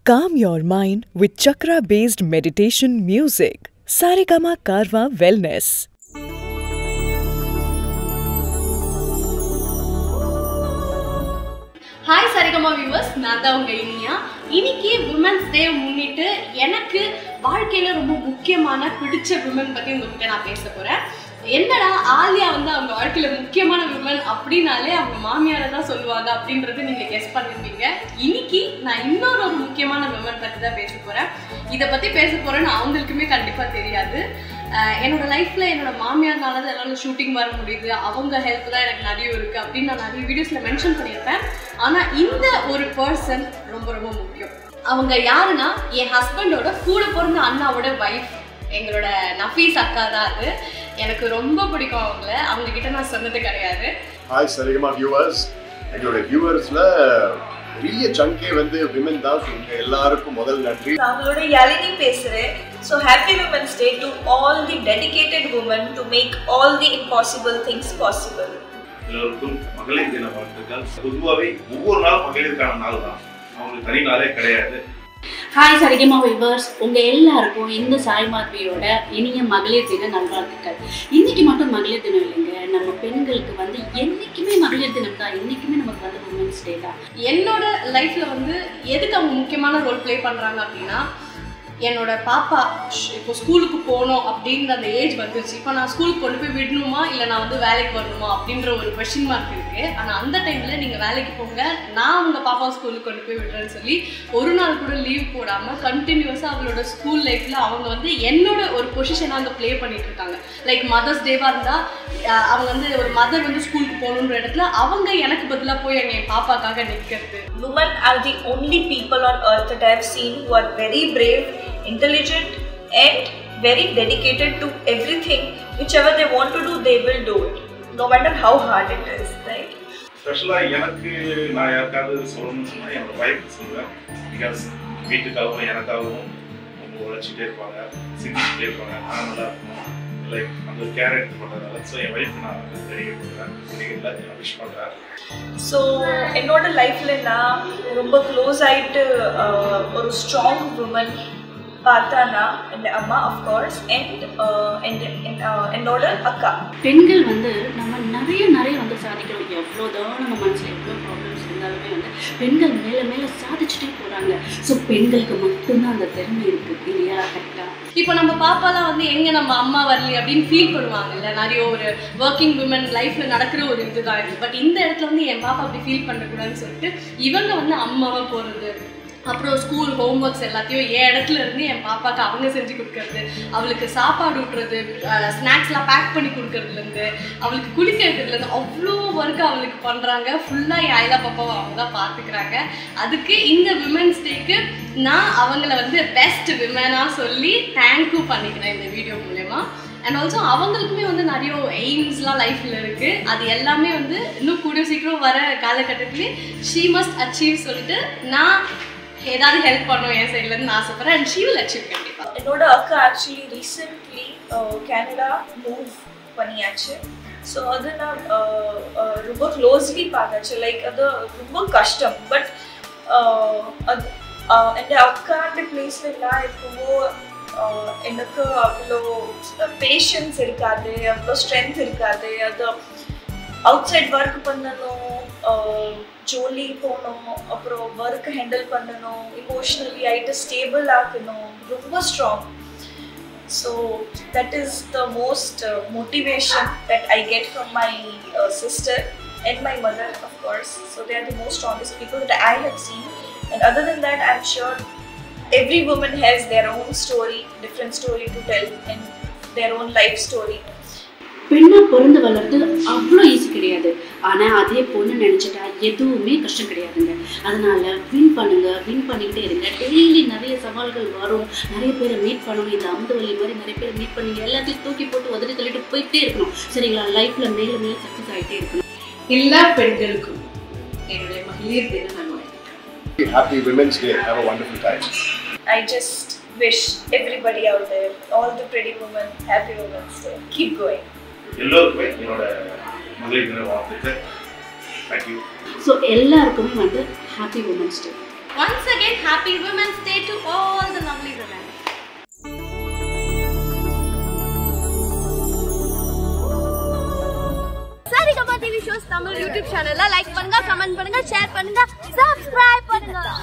Calm your mind with chakra based meditation music. Saregama Karwa Wellness. Hi Saregama viewers நான் தான் உங்க இனியா இன்னைக்கு women's day முன்னிட்டு எனக்கு வாழ்க்கையில ரொம்ப முக்கியமான பிடிச்ச விமன் பத்தி உங்ககிட்ட நான் பேச போறேன் என்னடா ஆலியா வந்து அவங்க வாழ்க்கையில முக்கியமான விமன் அப்படின்னாலே அவங்க மாமியாரை தான் சொல்லுவாங்க அப்படின்றது நீங்க கெஸ் பண்ணிருப்பீங்க இன்னைக்கு நான் இன்னொரு ஒரு முக்கியமான விமன் பத்தி தான் பேச போறேன் இதை பத்தி பேச போறேன்னு அவங்களுக்குமே கண்டிப்பா தெரியாது அஹ் என்னோட லைஃப்ல என்னோட மாமியார்னால தான் எல்லாம் ஷூட்டிங் வர முடியுது அவங்க ஹெல்ப் தான் எனக்கு நிறைய இருக்கு அப்படின்னு நான் நிறைய வீடியோஸ்ல மென்ஷன் பண்ணியிருப்பேன் ஆனா இந்த ஒரு பர்சன் ரொம்ப ரொம்ப முக்கியம் அவங்க யாருன்னா என் ஹஸ்பண்டோட கூட பிறந்த அண்ணாவோட வைஃப் எங்களோட நஃபீஸ் அக்கா தான் அது எனக்கு ரொம்ப பிடிக்கும் அவங்கள அவங்க கிட்ட நான் சொன்னது கிடையாது ஹாய் சரிகமா வியூவர்ஸ் எங்களோட வியூவர்ஸ்ல பெரிய சங்கே வந்து விமன் தான் So, உங்க எல்லாருக்கும் முதல் நன்றி நான் உங்களோட யாழினி பேசுகிறேன் so happy women's day to all the dedicated women to make all the impossible things possible எல்லோருக்கும் மகளிர் தின வாழ்த்துக்கள் பொதுவாகவே ஒவ்வொரு நாளும் மகளிருக்கான நாள் தான் அவங்களுக்கு தனி நாளே கிடையாது ஹாய் சரிகமா விவர்ஸ் உங்க எல்லாருக்கும் இந்த சாய் மாதவியோட இனிய மகளிர் தின நல்வாழ்த்துக்கள் இன்னைக்கு மட்டும் மகளிர் தினம் இல்லைங்க நம்ம பெண்களுக்கு வந்து என்னைக்குமே மகளிர் தினம் தான் என்னைக்குமே நமக்கு வந்து உமன்ஸ் டே தான் என்னோட லைஃப்ல வந்து எதுக்கு அவங்க முக்கியமான ரோல் ப்ளே பண்றாங்க அப்படின்னா என்னோட பாப்பா ஷ்- இப்போ ஸ்கூலுக்கு போகணும் அப்படின்ற அந்த ஏஜ் வந்துருச்சு இப்போ நான் ஸ்கூலுக்கு கொண்டு போய் விடணுமா இல்லை நான் வந்து வேலைக்கு வரணுமா அப்படின்ற ஒரு கொஷின் மார்க் இருக்கு ஆனால் அந்த டைம்ல நீங்க வேலைக்கு போங்க நான் உங்க பாப்பா ஸ்கூலுக்கு கொண்டு போய் விடுறேன்னு சொல்லி ஒரு நாள் கூட லீவ் போடாம கண்டினியூஸா அவளோட ஸ்கூல் லைஃப்ல அவங்க வந்து என்னோட ஒரு பொசிஷனை அங்கே ப்ளே பண்ணிட்டு இருக்காங்க லைக் மதர்ஸ் டேவா இருந்தா அஹ் அவங்க வந்து ஒரு மதர் வந்து ஸ்கூலுக்கு போகணுன்ற இடத்துல அவங்க எனக்கு பதிலாக போய் அங்கே என் பாப்பாக்காக நிற்கிறது Women are the only people on earth that I have seen who are very brave, intelligent, and very dedicated to everything. Whichever they want to do, they will do it, no matter how hard it is, right? ஸ்பெஷலாக எனக்கு நான் யாருக்காவது சொல்லணும்னு சொன்னால் என்னோட wife சொல்லுவேன் because வீட்டுக்காகவும் எனக்காகவும் அவங்க உழைச்சிட்டே இருப்பாங்க சிந்திச்சுட்டே இருப்பாங்க நான் நல்லா இருக்கணும் லைக் அந்த ஒரு கேர் எடுத்து பண்ணுறதால ஸோ என் ஒய்ஃப் நான் டெடிகேட் பண்ணுறேன் டெடிகேட்டில் நான் விஷ் பண்ணுறேன் ஸோ என்னோட லைஃப்பில் நான் ரொம்ப க்ளோஸ் ஆகிட்டு ஒரு ஸ்ட்ராங் உமன் பார்த்தானா என் அம்மா அஃப்கோர்ஸ் அண்ட் என்னோட அக்கா பெண்கள் வந்து நம்ம நிறைய நிறைய வந்து சாதிக்கிறோம் எவ்வளோதான் நம்ம மனசில் எவ்வளோ ப்ராப்ளம்ஸ் இருந்தாலுமே வந்து பெண்கள் மேலே மேலே சாதிச்சுட்டே போகிறாங்க ஸோ பெண்களுக்கு மட்டும்தான் அந்த திறமை இருக்குது இல்லையா கரெக்டாக இப்போ நம்ம பாப்பாலாம் வந்து எங்க நம்ம அம்மா வரலையே அப்படின்னு ஃபீல் பண்ணுவாங்கல்ல நிறைய ஒரு ஒர்க்கிங் விமன் லைஃப்ல நடக்கிற ஒரு இதுதான் இது பட் இந்த இடத்துல வந்து என் பாப்பா அப்படி ஃபீல் பண்ணக்கூடாதுன்னு சொல்லிட்டு இவங்க வந்து அம்மாவா போறது அப்புறம் ஸ்கூல் ஹோம்ஒர்க்ஸ் எல்லாத்தையும் என் இடத்துல இருந்து என் பாப்பாக்கு அவங்க செஞ்சு கொடுக்கறது அவளுக்கு சாப்பாடு ஊட்டுறது ஸ்நாக்ஸ்லாம் பேக் பண்ணி கொடுக்கறதுலேருந்து அவளுக்கு குளிக்க வைக்கிறதுலேருந்து அவ்வளோ ஒர்க் அவளுக்கு பண்ணுறாங்க ஃபுல்லாக என் ஐலா பாப்பாவை அவங்க தான் பார்த்துக்கிறாங்க அதுக்கு இந்த விமென்ஸ் டேக்கு நான் அவங்கள வந்து பெஸ்ட் விமனாக சொல்லி தேங்க்யூ பண்ணிக்கிறேன் இந்த வீடியோ மூலயமா அண்ட் ஆல்சோ அவங்களுக்குமே வந்து நிறைய எய்ம்ஸ்லாம் லைஃப்பில் இருக்குது அது எல்லாமே வந்து இன்னும் கூடிய சீக்கிரம் வர காலகட்டத்திலே ஷீ மஸ்ட் அச்சீவ் சொல்லிட்டு நான் ஏதாவது ஹெல்ப் பண்ணணும் என் சைட்லேருந்து நான் ஆசைப்பட்றேன் அண்ட் ஷீ வில் அச்சீவ் கண்டிப்பாக என்னோட அக்கா ஆக்சுவலி ரீசெண்ட்லி கனடா மூவ் பண்ணியாச்சு ஸோ அது நான் uh, uh, ரொம்ப க்ளோஸ்லி பார்த்தாச்சு லைக் அது ரொம்ப கஷ்டம் பட் அது എൻ്റെ അക്കാൻ്റെ പ്ലേസിൽ நான் இருக்கும்போ எனக்கு அவ்வளோ பேஷன்ஸ் இருக்காது அவ்வளோ ஸ்ட்ரென்த் இருக்காது அது அவுட் சைட் ஒர்க் பண்ணணும் ஜோலி போகணும் அப்புறம் ஒர்க் ஹேண்டில் பண்ணணும் இமோஷ்னலி ஆகிட்டு ஸ்டேபிள் ஆக்கணும் ரொம்ப strong so that is the most motivation that I get from my sister and my mother, of course. So they are the most strongest people that I have seen. And other than that, I'm sure every woman has their own story, different story to tell, and their own life story. பெண்ணா பிறந்து வளர்றது அவ்வளோ easy கிடையாது ஆனால் அதே பொண்ணு நினச்சிட்டா எதுவுமே கஷ்டம் கிடையாதுங்க அதனால வின் பண்ணுங்க வின் பண்ணிக்கிட்டே இருங்க டெய்லி நிறைய சவால்கள் வரும் நிறைய பேரை மீட் பண்ணணும் இந்த அமுத வழி மாதிரி நிறைய பேரை மீட் பண்ணி எல்லாத்தையும் தூக்கி போட்டு உதறி தள்ளிட்டு போயிட்டே இருக்கணும் சரிங்களா லைஃப்பில் மேலே மேலே சக்ஸஸ் ஆகிட்டே இருக்கணும் எல்லா பெண்களுக்கும் என்னுடைய மகளிர் தின நல்வாழ்த்துக்கள் happy women's day have a wonderful time I just wish everybody out there, all the pretty women, happy Women's Day. Keep going. எல்லோருக்குமே என்னோட மகளிர் தின வாழ்த்துக்கள் தேங்க்யூ ஸோ எல்லாருக்குமே வந்து happy women's day once again happy women's TV shows Tamil YouTube சேனல்ல like பண்ணுங்க comment பண்ணுங்க ஷேர் பண்ணுங்க சப்ஸ்கிரைப் பண்ணுங்க